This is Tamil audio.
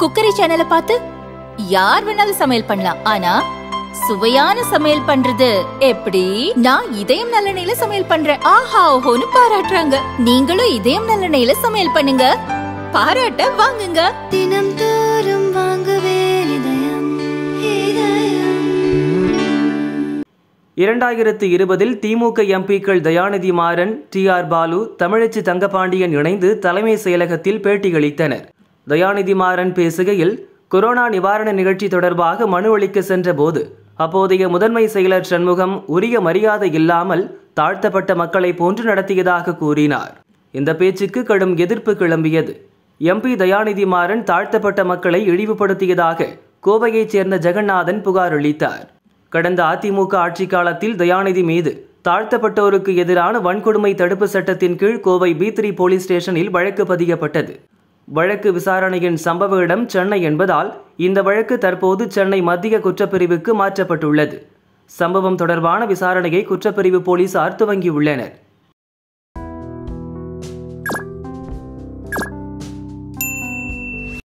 குக்கரி சேனலை பார்த்து யார் வேணாலும் சமையல் பண்ணலாம் ஆனா சுவையான சமையல் பண்றது எப்படி நான் இதயம் நல்லெண்ணெயில சமையல் பண்றேன் ஆஹா ஓஹோன்னு பாராட்டுறாங்க நீங்களும் இதயம் நல்லெண்ணெயில சமையல் பண்ணுங்க பாராட்ட வாங்குங்க தினம் தோறும் வாங்குவே இதயம் இதயம் இரண்டாயிரத்து இருபதில் திமுக எம்பிக்கள் தயாநிதி மாறன் டி ஆர் பாலு தமிழச்சி தங்கபாண்டியன் இணைந்து தலைமை செயலகத்தில் பேட்டியளித்தனர் தயாநிதி மாறன் பேசுகையில் கொரோனா நிவாரண நிகழ்ச்சி தொடர்பாக மனு அளிக்க சென்றபோது அப்போதைய முதன்மை செயலர் சண்முகம் உரிய மரியாதை இல்லாமல் தாழ்த்தப்பட்ட மக்களை போன்று நடத்தியதாக கூறினார் இந்த பேச்சுக்கு கடும் எதிர்ப்பு கிளம்பியது எம்பி தயாநிதி மாறன் தாழ்த்தப்பட்ட மக்களை இழிவுபடுத்தியதாக கோவையைச் சேர்ந்த ஜெகநாதன் புகார் அளித்தார் கடந்த அதிமுக ஆட்சி காலத்தில் தயாநிதி மீது தாழ்த்தப்பட்டோருக்கு எதிரான வன்கொடுமை தடுப்பு சட்டத்தின் கீழ் கோவை பி த்ரீ போலீஸ் ஸ்டேஷனில் வழக்கு பதியப்பட்டது வழக்கு விசாரணையின் சம்பவ இடம் சென்னை என்பதால் இந்த வழக்கு தற்போது சென்னை மத்திய குற்றப்பிரிவுக்கு மாற்றப்பட்டுள்ளது சம்பவம் தொடர்பான விசாரணையை குற்றப்பிரிவு போலீசார் துவங்கியுள்ளனர்